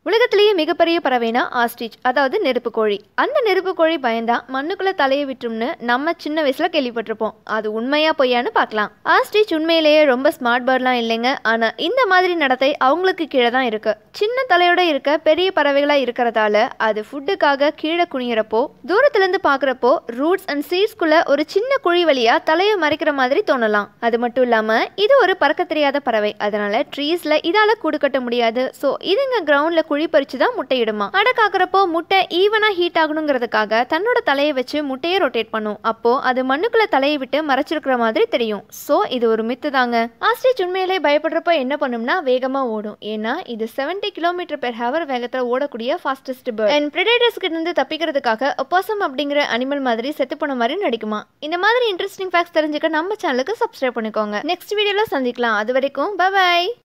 உலகத்திலேயே மிகப்பெரிய பறவைனா ஆஸ்ட்ரிச் அதாவது நெருப்பு கோழி அந்த நெருப்பு கோழி பயந்தா மண்ணுக்குள்ள தலையை விட்டுரும்னு நம்ம சின்ன வயசுல கேள்விப்பட்டிருப்போம் அது உண்மையா பொய்யான்னு பார்க்கலாம் ஆஸ்ட்ரிச் உண்மையிலேயே ரொம்ப ஸ்மார்ட் பேர்ட்லாம் இல்லைங்க ஆனா இந்த மாதிரி நடத்தை அவங்களுக்கு கீழே தான் இருக்கு சின்ன தலையோட இருக்க பெரிய பறவைகளா இருக்கிறதால அது ஃபுட்டுக்காக கீழே குனியறப்போ தூரத்துல இருந்து பாக்குறப்போ ரூட்ஸ் அண்ட் சீட்ஸ்குள்ள ஒரு சின்ன குழி வழியா தலையை மறைக்கிற மாதிரி தோணலாம் அது மட்டும் இல்லாம இது ஒரு பறக்க தெரியாத பறவை அதனால ட்ரீஸ்ல இதால கூடு கட்ட முடியாது ஸோ இதுங்க கிரவுண்ட்ல குழி பறிச்சு தான் முட்டையிடுமா அடை காக்குறப்போ முட்டை ஈவனா ஹீட் ஆகணுங்கிறதுக்காக தன்னோட தலையை வச்சு முட்டையை ரொட்டேட் பண்ணும் அப்போ அது மண்ணுக்குள்ள தலையை விட்டு மறைச்சிருக்கிற மாதிரி தெரியும் ஸோ இது ஒரு மித்து தாங்க ஆஸ்ட்ரிச் உண்மையிலே பயப்படுறப்ப என்ன பண்ணும்னா வேகமா ஓடும் ஏன்னா இது 70 கிலோமீட்டர் பெர் ஹவர் வேகத்துல ஓடக்கூடிய ஃபாஸ்டஸ்ட் பேர்ட் அண்ட் பிரெடேட்டர்ஸ் கிட்ட இருந்து தப்பிக்கிறதுக்காக ஒப்பாசம் அப்படிங்கிற அனிமல் மாதிரி செத்து போன மாதிரி நடிக்குமா இந்த மாதிரி இன்ட்ரெஸ்டிங் ஃபேக்ட்ஸ் தெரிஞ்சுக்க நம்ம சேனலுக்கு சப்ஸ்கிரைப் பண்ணிக்கோங்க நெக்ஸ்ட் வீடியோல சந்திக்கலாம் அது வரைக்கும் பை